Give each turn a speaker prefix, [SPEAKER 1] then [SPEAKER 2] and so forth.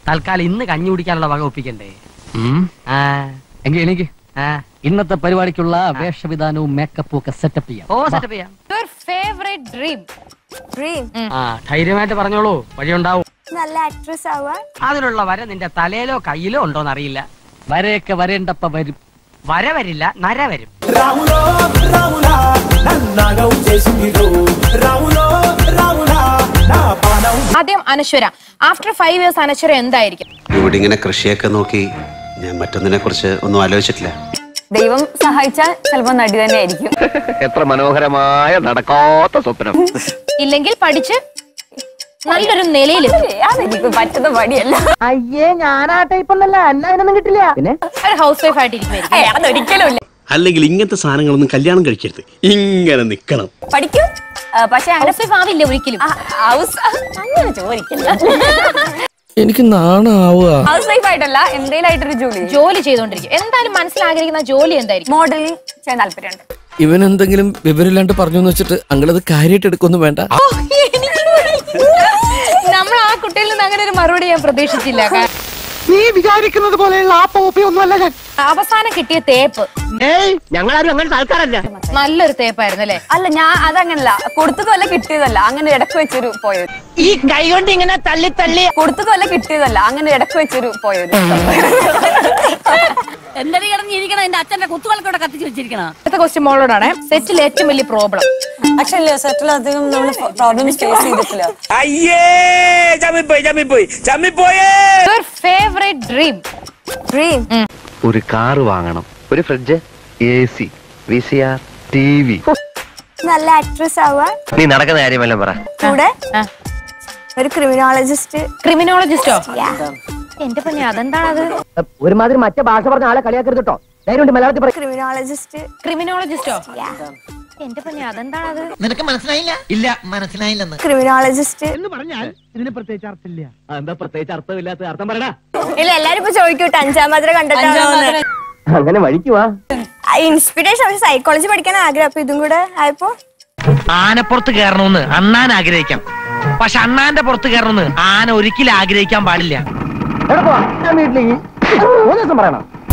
[SPEAKER 1] തൽക്കാലം ഇന്ന് കഞ്ഞി കുടിക്കാനുള്ള വക ഒപ്പിക്കണ്ടേ ആ
[SPEAKER 2] എങ്കിൽ എനിക്ക്
[SPEAKER 1] ആ
[SPEAKER 2] ഇന്നത്തെ പരിപാടിക്കുള്ള വേഷവിധാനവും മേക്കപ്പും ഒക്കെ സെറ്റപ്പ് ചെയ്യാം
[SPEAKER 1] ഓ സെറ്റപ്പ് ചെയ്യാം
[SPEAKER 3] യുവർ ഫേവറേറ്റ് ഡ്രീം
[SPEAKER 4] ഡ്രീം
[SPEAKER 1] ആ ധൈര്യമായിട്ട് പറഞ്ഞോളൂ വഴിയുണ്ടാവും
[SPEAKER 4] നല്ല ആക്ട്രസ് ആവുക
[SPEAKER 1] അതിനുള്ള വര നിന്റെ തലയിലോ കയ്യിലോ ഉണ്ടോന്ന് അറിയില്ല
[SPEAKER 2] വരെയൊക്കെ വരേണ്ടപ്പ വരും
[SPEAKER 1] വര വരില്ല നര വരും
[SPEAKER 5] రాములో రాములా నన్నగం చేసిందిరో రాములో రాములా నా పానం
[SPEAKER 3] ആദ്യം Anaswara after five years Anaswara എന്തായിരിക്കും
[SPEAKER 6] ഇവിടെ ഇങ്ങനെ കൃഷിയൊക്കെ നോക്കി ഞാൻ മറ്റൊന്നിനെ കുറിച്ച് ഒന്നും ആലോചിച്ചിട്ടില്ല
[SPEAKER 4] ദൈവം സഹായിച്ചാൽ ചിലപ്പോ നടി തന്നെ ആയിരിക്കും
[SPEAKER 7] എത്ര മനോഹരമായ നടക്കാത്ത സ്വപ്നം
[SPEAKER 3] ഇല്ലെങ്കിൽ പഠിച്ച് നല്ലൊരു നിലയിലെത്തും
[SPEAKER 4] അതെനിക്ക് പറ്റുന്ന പടിയല്ല
[SPEAKER 1] അയ്യേ ഞാൻ ആ ടൈപ്പ് ഒന്നല്ല എന്നെ അതിനൊന്നും കിട്ടില്ല പിന്നെ
[SPEAKER 3] ഒരു ഹൗസ് വൈഫ് ആയിട്ടിരിക്കുമായിരിക്കും
[SPEAKER 4] ഏയ്, അതൊരിക്കലും ഇല്ല
[SPEAKER 6] അല്ലെങ്കിൽ ഇങ്ങനത്തെ സാധനങ്ങളൊന്നും കല്യാണം കഴിക്കരുത് ഇങ്ങനെ നിക്കണം
[SPEAKER 4] പഠിക്കും ആ, പക്ഷെ അങ്ങനെ
[SPEAKER 3] ഹൗസ് വൈഫ് ആവില്ല ഒരിക്കലും
[SPEAKER 4] ആ, ഹൗസ് അങ്ങനെ ചോദിക്കില്ല
[SPEAKER 8] എനിക്ക് നാണാവുക
[SPEAKER 4] ഹൗസ് വൈഫ് ആയിട്ടല്ല എന്തെങ്കിലും ആയിട്ടൊരു ജോലി
[SPEAKER 3] ജോലി ചെയ്തോണ്ടിരിക്കും എന്തായാലും മനസ്സിലാഗ്രഹിക്കുന്ന ജോലി എന്തായിരിക്കും
[SPEAKER 4] മോഡലിംഗ് ചെയ്യാൻ താല്പര്യമുണ്ട്
[SPEAKER 8] ഇവൻ എന്തെങ്കിലും വിവരമില്ലാണ്ട് പറഞ്ഞു എന്ന് വെച്ചിട്ട് അങ്ങളത് കാര്യമായിട്ട് എടുക്കൊന്നും വേണ്ട
[SPEAKER 3] നമ്മൾ ആ കുട്ടിയിൽ നിന്ന് അങ്ങനെ ഒരു മറുപടി ഞാൻ പ്രതീക്ഷിച്ചില്ല കാ-
[SPEAKER 1] നീ വിചാരിക്കുന്നത് പോലെയുള്ള ആ പോപ്പി ഒന്നുമല്ല ഞാൻ
[SPEAKER 3] അവസാനം കിട്ടിയ തേപ്പ്
[SPEAKER 1] ഏയ് ഞങ്ങളാരും അങ്ങനത്തെ ആൾക്കാരല്ല
[SPEAKER 3] നല്ലൊരു തേപ്പായിരുന്നു അല്ലേ
[SPEAKER 4] അല്ല ഞാൻ അതങ്ങനല്ല കൊടുത്തതല്ല കിട്ടിയതല്ല അങ്ങനെ ഇടക്ക് വെച്ചൊരു പോയത്
[SPEAKER 1] ഈ കൈ കൊണ്ട് ഇങ്ങനെ തള്ളി തള്ളി
[SPEAKER 4] കൊടുത്തതല്ല കിട്ടിയതല്ല അങ്ങനെ ഇടക്ക് വെച്ചൊരു പോയത്
[SPEAKER 9] എന്തൊരു കിടന്നിരിക്കണം എന്റെ അച്ഛന്റെ കുത്തുകൾക്കൂടെ കത്തിച്ച് വെച്ചിരിക്കണം
[SPEAKER 3] അടുത്ത ക്വസ്റ്റ്യൻ മോളോടാണ് സെറ്റിൽ ഏറ്റവും വലിയ പ്രോബ്ലം
[SPEAKER 4] ആക്ച്വലി സെറ്റിൽ അധികം നമ്മൾ പ്രോബ്ലംസ് ഫേസ് ചെയ്തിട്ടില്ല
[SPEAKER 5] అయ్యే చమ్మిపోయి చమ్మిపోయి చమ్మిపోయే
[SPEAKER 3] യുവർ ഫേവറേറ്റ് ഡ്രീം
[SPEAKER 4] ഡ്രീം
[SPEAKER 7] ഒരു കാറ് വാങ്ങണം ഒരു fridge A C V C R T V
[SPEAKER 4] നല്ല ആക്ട്രസ് ആവുക
[SPEAKER 7] നീ നടക്കുന്ന കാര്യമല്ല പറ
[SPEAKER 4] കൂടെ ഒരു ക്രിമിനോളജിസ്റ്റ്
[SPEAKER 3] ക്രിമിനോളജിസ്റ്റോ എന്റെ പൊന്നെ അതെന്താണത്
[SPEAKER 1] ഒരുമാതിരി മറ്റേ ഭാഷ പറഞ്ഞ ആളെ കളിയാക്കരുത് കേട്ടോ ധൈര്യമുണ്ട് മലയാളത്തിൽ പറ
[SPEAKER 4] ക്രിമിനോളജിസ്റ്റ്
[SPEAKER 3] ക്രിമിനോളജിസ്റ്റോ എന്റെ പൊന്നെ അതെന്താണത്
[SPEAKER 8] നിനക്ക് മനസ്സിലായില്ല ഇല്ല മനസ്സിലായില്ലെന്ന്
[SPEAKER 4] ക്രിമിനോളജിസ്റ്റ്
[SPEAKER 1] എന്ന് പറഞ്ഞാൽ ഇതിന് പ്രത്യേകിച്ച് അർത്ഥമില്ല എന്താ പ്രത്യേകിച്ച് അർത്ഥമില്ലാത്ത അർത്ഥം പറയടാ
[SPEAKER 4] ഇല്ല എല്ലാരും ഇപ്പൊ ചോദിക്കൂട്ടെ അഞ്ചാം മാത്ര കണ്ടിട്ടാണോ
[SPEAKER 1] അങ്ങനെ വഴിക്കുവാ
[SPEAKER 4] ഇൻസ്പിറേഷൻ പക്ഷെ സൈക്കോളജി പഠിക്കാൻ ആഗ്രഹം അപ്പൊ ഇതും കൂടെ ആയപ്പോ
[SPEAKER 1] ആനപ്പുറത്ത് കയറണമെന്ന് അണ്ണാൻ ആഗ്രഹിക്കാം പക്ഷെ അണ്ണാന്റെ പുറത്ത് കയറണമെന്ന് ആന ഒരിക്കലും ആഗ്രഹിക്കാൻ പാടില്ല വീട്ടിലേക്ക് മൂന്ന് ദിവസം പറയണം